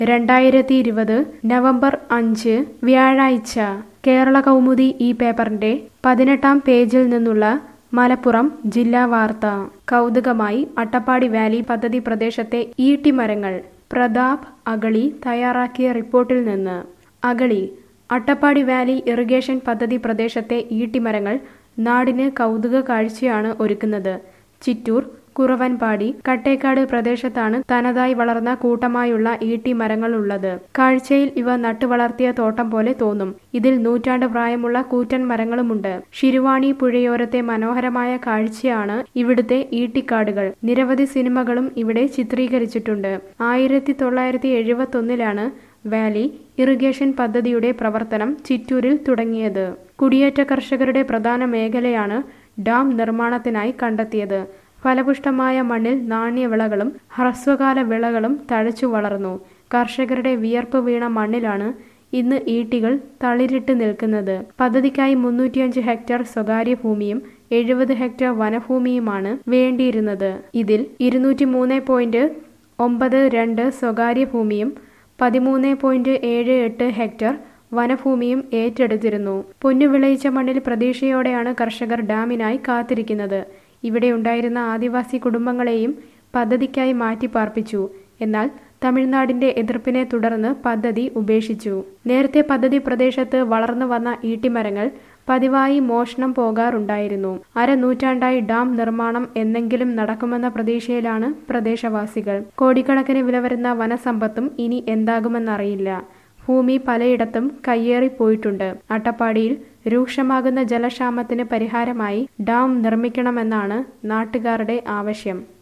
രണ്ടായിരത്തി ഇരുപത് നവംബർ അഞ്ച് വ്യാഴാഴ്ച കേരള കൗമുദി ഈ പേപ്പറിന്റെ പതിനെട്ടാം പേജിൽ നിന്നുള്ള മലപ്പുറം ജില്ലാ വാർത്ത കൗതുകമായി അട്ടപ്പാടി വാലി പദ്ധതി പ്രദേശത്തെ ഈട്ടിമരങ്ങൾ പ്രതാപ് അഗളി തയ്യാറാക്കിയ റിപ്പോർട്ടിൽ നിന്ന് അഗളി അട്ടപ്പാടി വാലി ഇറിഗേഷൻ പദ്ധതി പ്രദേശത്തെ ഈട്ടിമരങ്ങൾ നാടിന് കൗതുക കാഴ്ചയാണ് ഒരുക്കുന്നത് ചിറ്റൂർ കുറവൻപാടി കട്ടേക്കാട് പ്രദേശത്താണ് തനതായി വളർന്ന കൂട്ടമായുള്ള ഈട്ടി മരങ്ങളുള്ളത് കാഴ്ചയിൽ ഇവ നട്ടുവളർത്തിയ തോട്ടം പോലെ തോന്നും ഇതിൽ നൂറ്റാണ്ട് പ്രായമുള്ള കൂറ്റൻ മരങ്ങളുമുണ്ട് ശിരുവാണി പുഴയോരത്തെ മനോഹരമായ കാഴ്ചയാണ് ഇവിടുത്തെ ഈട്ടിക്കാടുകൾ നിരവധി സിനിമകളും ഇവിടെ ചിത്രീകരിച്ചിട്ടുണ്ട് ആയിരത്തി തൊള്ളായിരത്തി എഴുപത്തി ഒന്നിലാണ് വാലി ഇറിഗേഷൻ പദ്ധതിയുടെ പ്രവർത്തനം ചിറ്റൂരിൽ തുടങ്ങിയത് കുടിയേറ്റ കർഷകരുടെ പ്രധാന മേഖലയാണ് ഡാം നിർമ്മാണത്തിനായി കണ്ടെത്തിയത് ഫലപുഷ്ടമായ മണ്ണിൽ നാണ്യവിളകളും ഹ്രസ്വകാല വിളകളും തഴച്ചു വളർന്നു കർഷകരുടെ വിയർപ്പ് വീണ മണ്ണിലാണ് ഇന്ന് ഈട്ടികൾ തളിരിട്ട് നിൽക്കുന്നത് പദ്ധതിക്കായി മുന്നൂറ്റിയഞ്ച് ഹെക്ടർ സ്വകാര്യ ഭൂമിയും എഴുപത് ഹെക്ടർ വനഭൂമിയുമാണ് വേണ്ടിയിരുന്നത് ഇതിൽ ഇരുന്നൂറ്റി മൂന്ന് പോയിന്റ് ഒമ്പത് രണ്ട് സ്വകാര്യ ഭൂമിയും പതിമൂന്ന് പോയിന്റ് ഏഴ് എട്ട് ഹെക്ടർ വനഭൂമിയും ഏറ്റെടുത്തിരുന്നു പൊന്നു വിളയിച്ച മണ്ണിൽ പ്രതീക്ഷയോടെയാണ് കർഷകർ ഡാമിനായി കാത്തിരിക്കുന്നത് ഇവിടെ ഉണ്ടായിരുന്ന ആദിവാസി കുടുംബങ്ങളെയും പദ്ധതിക്കായി മാറ്റിപ്പാർപ്പിച്ചു എന്നാൽ തമിഴ്നാടിന്റെ എതിർപ്പിനെ തുടർന്ന് പദ്ധതി ഉപേക്ഷിച്ചു നേരത്തെ പദ്ധതി പ്രദേശത്ത് വളർന്നു വന്ന ഈട്ടിമരങ്ങൾ പതിവായി മോഷണം പോകാറുണ്ടായിരുന്നു അരനൂറ്റാണ്ടായി ഡാം നിർമ്മാണം എന്നെങ്കിലും നടക്കുമെന്ന പ്രതീക്ഷയിലാണ് പ്രദേശവാസികൾ കോടിക്കണക്കിന് വില വരുന്ന വനസമ്പത്തും ഇനി എന്താകുമെന്നറിയില്ല ഭൂമി പലയിടത്തും കയ്യേറിപ്പോയിട്ടുണ്ട് അട്ടപ്പാടിയിൽ രൂക്ഷമാകുന്ന ജലക്ഷാമത്തിന് പരിഹാരമായി ഡാം നിർമ്മിക്കണമെന്നാണ് നാട്ടുകാരുടെ ആവശ്യം